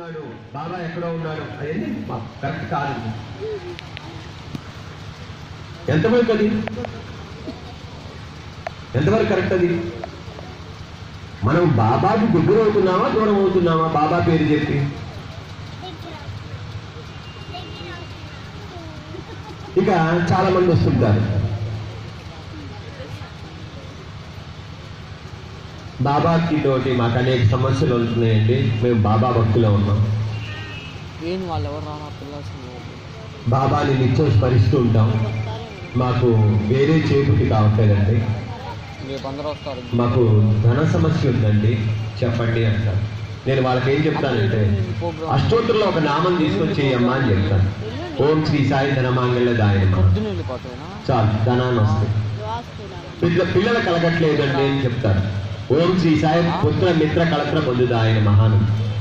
ఉన్నాడు బాబా ఎక్కడో ఉన్నాడు అదేంటి కరెక్ట్ కాదు ఎంతవరకు అది ఎంతవరకు కరెక్ట్ అది మనం బాబాకి దగ్గర అవుతున్నామా దూరం అవుతున్నామా బాబా పేరు చెప్పి ఇక చాలా మంది వస్తుంటారు బాబాకి తోటి మాకు అనేక సమస్యలు ఉంటున్నాయండి మేము బాబా భక్తులో ఉన్నాం ఏంది వాళ్ళు ఎవరు రానా పిల్లలు బాబాని నిత్యం స్మరిస్తూ ఉంటాం మాకు వేరే చేపుకి కావట్లేదండి రేపు అందరూ వస్తారు మాకు ధన సమస్య ఉందండి చెప్పండి అంటారు నేను వాళ్ళకి ఏం చెప్తానంటే అష్టోత్తరంలో ఒక నామం తీసుకొని చేయమ్మా అని చెప్తాను ఓం శ్రీ సాయి ధనమాంగళ్య దాయనమా పొద్దున వెళ్ళిపోతాయినా చాలు ధనాన్ని వస్తాయి పిల్ల పిల్లలు కలగట్లేదండి అని చెప్తారు ఓం శ్రీ సాయి పుత్ర మిత్ర కలత్ర పొందుదాయన మహాను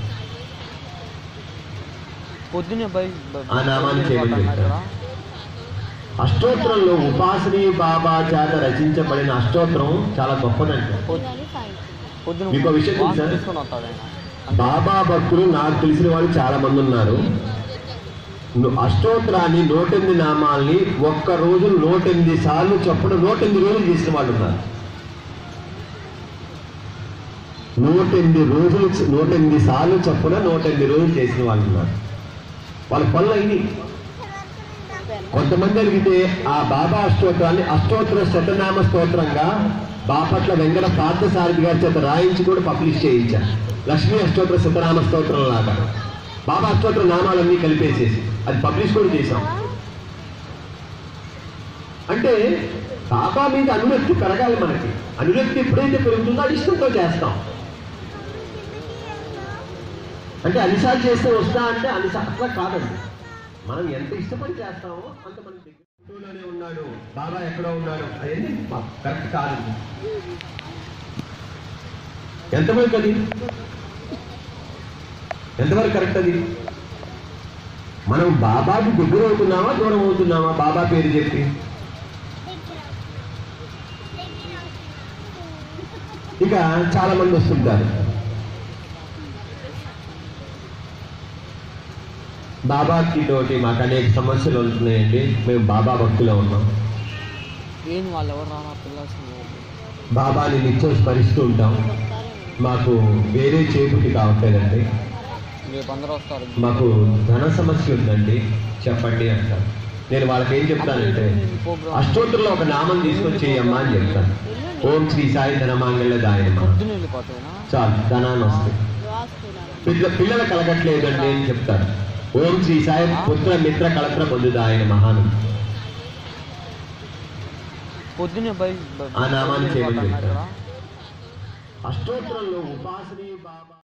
పొద్దున్నే బయ ఆ నామాన్ని చేయమని చెప్తారు. అష్టోత్తరంలో ఉపాసని బాబా చేత రచించబడిన అష్టోత్తరం చాలా గొప్పదంట పొద్దున మీకు ఒక విషయం తెలుసా? తీసుకొని వస్తాడు ఆయన బాబా భక్తులు నాకు తెలిసిన వాళ్ళు చాలా మంది ఉన్నారు ను- అష్టోత్తరాన్ని నూటెనిమిది నామాల్ని ఒక్క రోజు నూటెనిమిది సార్లు చొప్పున నూటెనిమిది రోజులు చేసిన వాళ్ళు ఉన్నారు నూటెనిమిది రోజులు చ- నూటెనిమిది సార్లు చొప్పున నూటెనిమిది రోజులు చేసిన వాళ్ళు ఉన్నారు వాళ్ళ పనులు అయింది కొంతమంది అడిగితే ఆ బాబా అష్టోత్తరాన్ని అష్టోత్తర శతనామ స్తోత్రంగా బాపట్ల వెంకట పార్థసారథి గారి చేత రాయించి కూడా పబ్లిష్ చేయించారు లక్ష్మీ అష్టోత్తర శతనామ స్తోత్రం లాగా బాబా అష్టోత్తర నామాలన్నీ కలిపేసేసి అది పబ్లిష్ కూడా చేశాం అంటే బాబా మీద అనురక్తి పెరగాలి మనకి అనురక్తి ఎప్పుడైతే పెరుగుతుందో అది ఇష్టంతో చేస్తాం అంటే అన్నిసార్లు చేస్తే వస్తా అంటే అన్నిసార్లు అట్లా కాదండి మనం ఎంత ఇష్టపడి చేస్తామో అంత మనకి దగ్గర ఇంట్లోనే ఉన్నాడు బాబా ఎక్కడో ఉన్నాడు అదేంటి కరెక్ట్ కాదు ఎంతవరకు అది ఎంతవరకు కరెక్ట్ అది మనం బాబాకి దగ్గర అవుతున్నామా దూరం అవుతున్నామా బాబా పేరు చెప్పి ఇక చాలా మంది వస్తుంటారు బాబాకి తోటి మాకు అనేక సమస్యలు ఉంటున్నాయండి మేము బాబా భక్తులో ఉన్నాం ఏంది వాళ్ళు ఎవరు రానా పిల్లలు బాబాని నిత్యం స్మరిస్తూ ఉంటాం మాకు వేరే చేపుకి కావట్లేదండి రేపు అందరూ వస్తారు మాకు ధన సమస్య ఉందండి చెప్పండి అంటారు నేను వాళ్ళకి ఏం చెప్తానంటే అష్టోత్తరంలో ఒక నామం తీసుకొని చేయమ్మా అని చెప్తాను ఓం శ్రీ సాయి ధనమాంగళ్య దాయనమా పొద్దున వెళ్ళిపోతాయినా చాలు ధనాన్ని వస్తాయి పిల్ల పిల్లలు కలగట్లేదండి అని చెప్తారు ఓం శ్రీ సాయి పుత్ర మిత్ర కలత్ర పొందుదాయన మహాను పొద్దున్నే బయ ఆ నామాన్ని చేయమని చెప్తారు. అష్టోత్తరంలో ఉపాసని బాబా